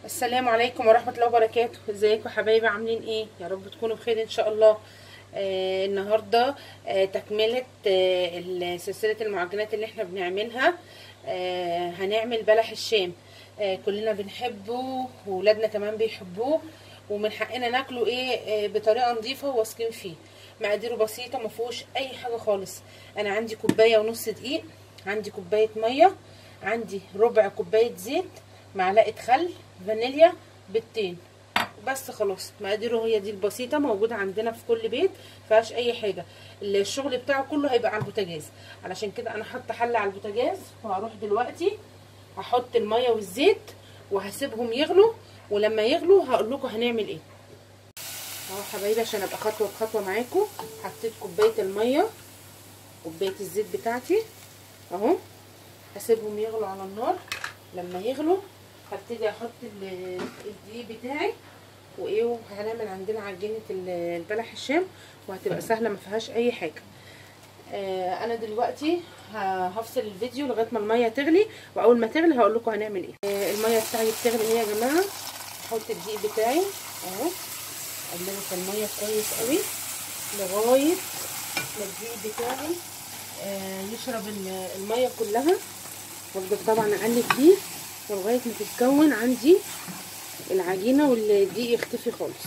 السلام عليكم ورحمة الله وبركاته ازيكم حبايبي عاملين ايه يا رب تكونوا بخير ان شاء الله آه النهاردة آه تكملة آه سلسلة المعجنات اللي احنا بنعملها آه هنعمل بلح الشام آه كلنا بنحبه وولادنا كمان بيحبوه ومن حقنا ناكله ايه آه بطريقة نظيفة وواثقين فيه مقاديره بسيطة مفيهوش اي حاجة خالص انا عندي كوباية ونص دقيق عندي كوباية مية عندي ربع كوباية زيت معلقة خل فانيليا بيضتين بس خلاص مقاديره هي دي البسيطة موجودة عندنا في كل بيت مفيهاش أي حاجة الشغل بتاعه كله هيبقى على البوتاجاز علشان كده أنا حاطة حلة على البوتاجاز وهروح دلوقتي هحط المية والزيت وهسيبهم يغلوا ولما يغلوا هقول لكم هنعمل ايه اهو حبايبي عشان ابقى خطوة بخطوة معاكم حطيت كوباية المية كوباية الزيت بتاعتي اهو هسيبهم يغلوا على النار لما يغلوا هبتدي احط الدقيق بتاعي وايه وهنعمل عندنا عجينه البلح الشام وهتبقى سهله ما فيهاش اي حاجه آه انا دلوقتي هفصل الفيديو لغايه ما الميه تغلي واول ما تغلي هقول لكم هنعمل ايه آه الميه بتاعي بتغلي ايه يا جماعه احط الدقيق بتاعي اهو اقلبه في الميه كويس قوي لغايه ما الدقيق بتاعي آه يشرب الميه كلها وافضل طبعا اقلب فيه لغايه ما تتكون عندي العجينه والدقيق يختفي خالص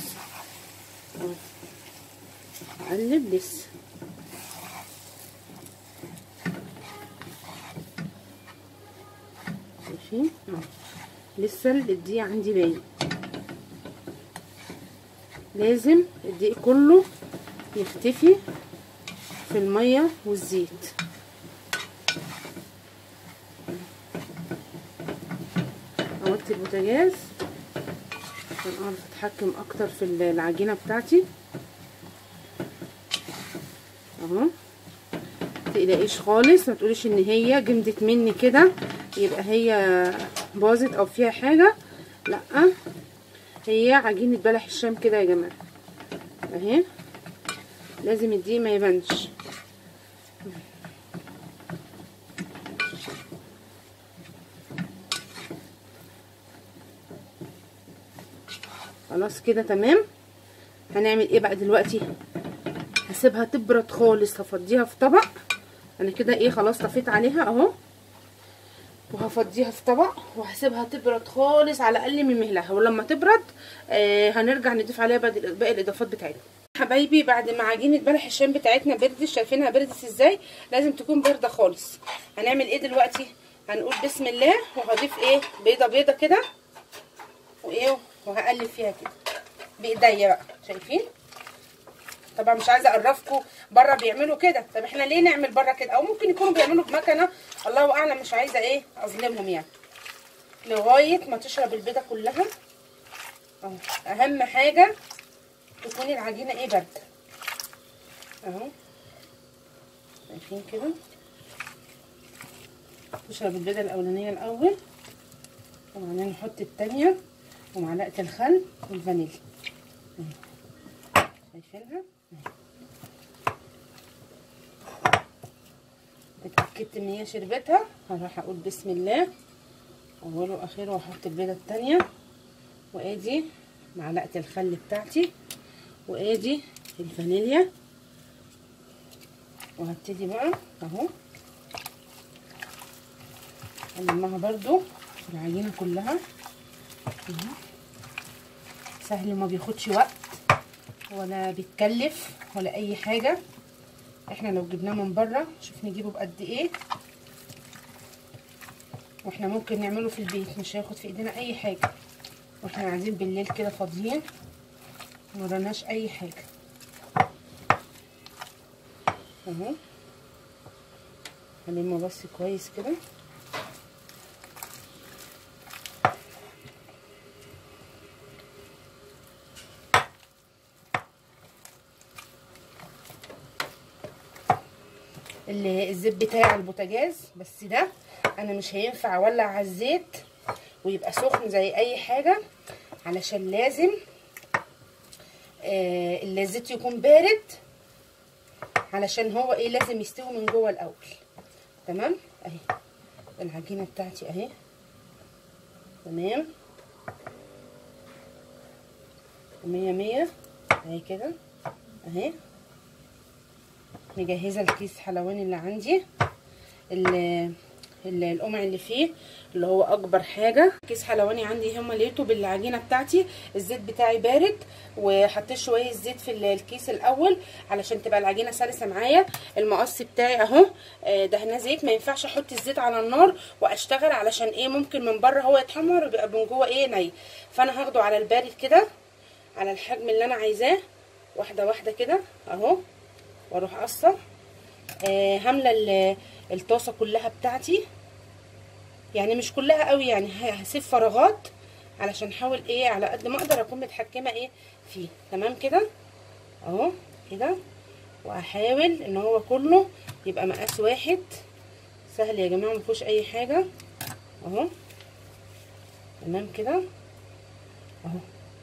اقلب لسه شايفين لسه الدقيق عندي باين لازم الدقيق كله يختفي في الميه والزيت عملت البوتاجاز عشان اعرف اتحكم اكتر في العجينه بتاعتي اهو متقلقيش خالص ما تقوليش ان هي جمدت مني كده يبقى هي باظت او فيها حاجه لا هي عجينه بلح الشام كده يا جماعه اهي لازم الدقيق ما يبانش خلاص كده تمام هنعمل ايه بقى دلوقتي هسيبها تبرد خالص هفضيها في طبق انا كده ايه خلاص طفيت عليها اهو وهفضيها في طبق وهسيبها تبرد خالص على اقل من مهلها ولما تبرد آه هنرجع نضيف عليها باقي الاضافات بتاعتنا حبايبي بعد ما عجينه بلح الشام بتاعتنا بردت شايفينها بردت ازاي لازم تكون بارده خالص هنعمل ايه دلوقتي هنقول بسم الله وهضيف ايه بيضه بيضه كده وايه وهقلب فيها كده بايديا بقى شايفين طبعا مش عايزه اقرفكم بره بيعملوا كده طب احنا ليه نعمل بره كده او ممكن يكونوا بيعملوا بمكنه الله اعلم مش عايزه ايه اظلمهم يعني لغايه ما تشرب البيضه كلها اهو اهم حاجه تكون العجينه ايه بارده اهو شايفين كده تشرب البيضه الاولانيه الاول وبعدين نحط الثانيه ومعلقه الخل والفانيليا شايفينها اتاكدت ان هي شربتها هروح اقول بسم الله اوله واخره واحط البيضه الثانيه وادي معلقه الخل بتاعتي وادي الفانيليا وهبتدي بقى اهو المها برضو في العجينه كلها سهل وما بياخدش وقت ولا بيتكلف ولا اي حاجه احنا لو جبناه من بره شوف نجيبه بقد ايه واحنا ممكن نعمله في البيت مش هياخد في ايدينا اي حاجه واحنا قاعدين بالليل كده فاضيين مرناش اي حاجه اهو هلمه بس كويس كده الزيت بتاعي على البوتاجاز بس ده انا مش هينفع اولع على الزيت ويبقى سخن زي اي حاجه علشان لازم آه الزيت يكون بارد علشان هو ايه لازم يستوي من جوه الاول تمام اهي العجينه بتاعتي اهي تمام مية مية اهي كده اهي مجهزه الكيس حلواني اللي عندي اللي القمع اللي فيه اللي هو اكبر حاجه كيس حلواني عندي هم لقيته بالعجينه بتاعتي الزيت بتاعي بارد وحطيت شويه زيت في الكيس الاول علشان تبقى العجينه سلسه معايا المقص بتاعي اهو دهناه زيت ما ينفعش احط الزيت على النار واشتغل علشان ايه ممكن من بره هو يتحمر ويبقى من جوه ايه ني فانا هاخده على البارد كده على الحجم اللي انا عايزاه واحده واحده كده اهو واروح قصه آه هملى الطاسه كلها بتاعتي يعني مش كلها قوي يعني هسيب فراغات علشان احاول ايه على قد ما اقدر اكون متحكمه ايه فيه تمام كده اهو كده واحاول ان هو كله يبقى مقاس واحد سهل يا جماعه مفيهوش اي حاجه اهو تمام كده اهو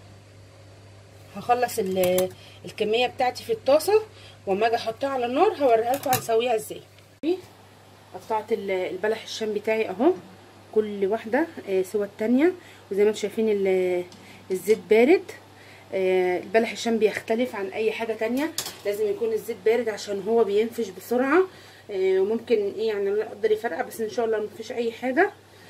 هخلص الكميه بتاعتي في الطاسه واما اجي احطها على النار هوريها لكم هنسويها ازاي قطعت البلح الشام بتاعي اهو كل واحده سوى التانية وزي ما انتم شايفين الزيت بارد البلح الشام بيختلف عن اي حاجه تانية لازم يكون الزيت بارد عشان هو بينفش بسرعه وممكن ايه يعني لا اقدر يفرقع بس ان شاء الله مفيش اي حاجه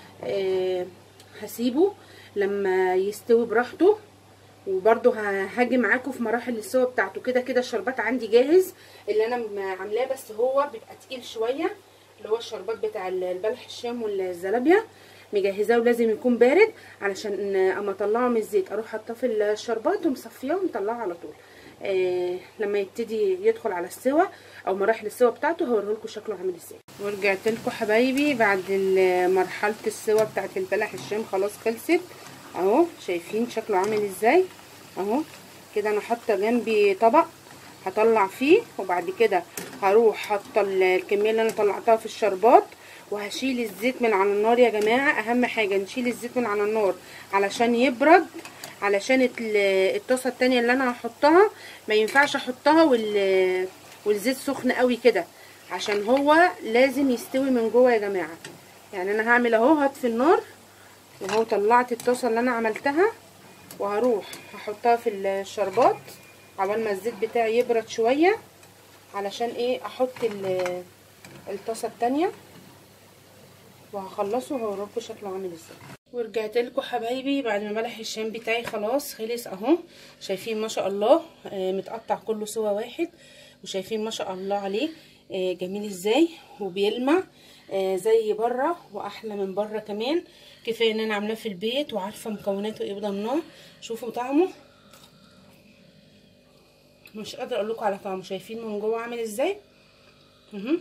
هسيبه لما يستوي براحته وبرده هاجي معاكم في مراحل السوا بتاعته كده كده الشربات عندي جاهز اللي انا عاملاه بس هو بيبقى تقيل شويه اللي هو الشربات بتاع البلح الشام والزلابيا مجهزاه ولازم يكون بارد علشان اما اطلعه من الزيت اروح حاطاه في الشربات ومصفياه ومطلعه على طول آه لما يبتدي يدخل على السوا او مراحل السوا بتاعته هوريلكم شكله عامل ازاي ورجعت لكم حبايبي بعد مرحله السوا بتاعت البلح الشام خلاص خلصت اهو شايفين شكله عامل ازاي اهو كده انا حاطه جنبي طبق هطلع فيه وبعد كده هروح حاطه الكميه اللي انا طلعتها في الشربات وهشيل الزيت من على النار يا جماعه اهم حاجه نشيل الزيت من على النار علشان يبرد علشان الطاسه التانية اللي انا هحطها ما ينفعش احطها وال والزيت سخن قوي كده عشان هو لازم يستوي من جوه يا جماعه يعني انا هعمل اهو هطفي النار وهو طلعت الطاسه اللي انا عملتها وهروح هحطها في الشربات عبال ما الزيت بتاعي يبرد شويه علشان ايه احط الطاسه التانية وهخلصه وهوريكم شكله عامل ازاي ورجعت لكم حبايبي بعد ما ملح الشام بتاعي خلاص خلص اهو شايفين ما شاء الله آه متقطع كله سوا واحد وشايفين ما شاء الله عليه آه جميل ازاي وبيلمع آه زي بره واحلى من بره كمان كفايه ان انا عاملاه في البيت وعارفه مكوناته ايه بضمناه شوفوا طعمه مش قادره اقول لكم على طعمه شايفين من جوه عامل ازاي اهو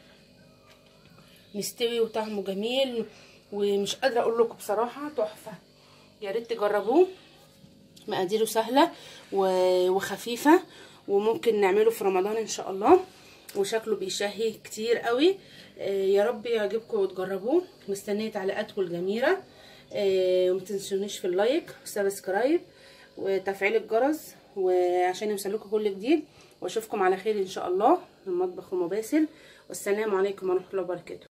مستوي وطعمه جميل ومش قادره اقول لكم بصراحه تحفه يا ريت تجربوه مقاديره سهله وخفيفه وممكن نعمله في رمضان ان شاء الله وشكله بيشهي كتير قوي يا رب يعجبكم وتجربوه مستنيه تعليقاتكم الجميله ومتنسونيش في اللايك والسبسكرايب وتفعيل الجرس وعشان يوصلكم كل جديد واشوفكم على خير ان شاء الله المطبخ ومباسل والسلام عليكم ورحمه الله وبركاته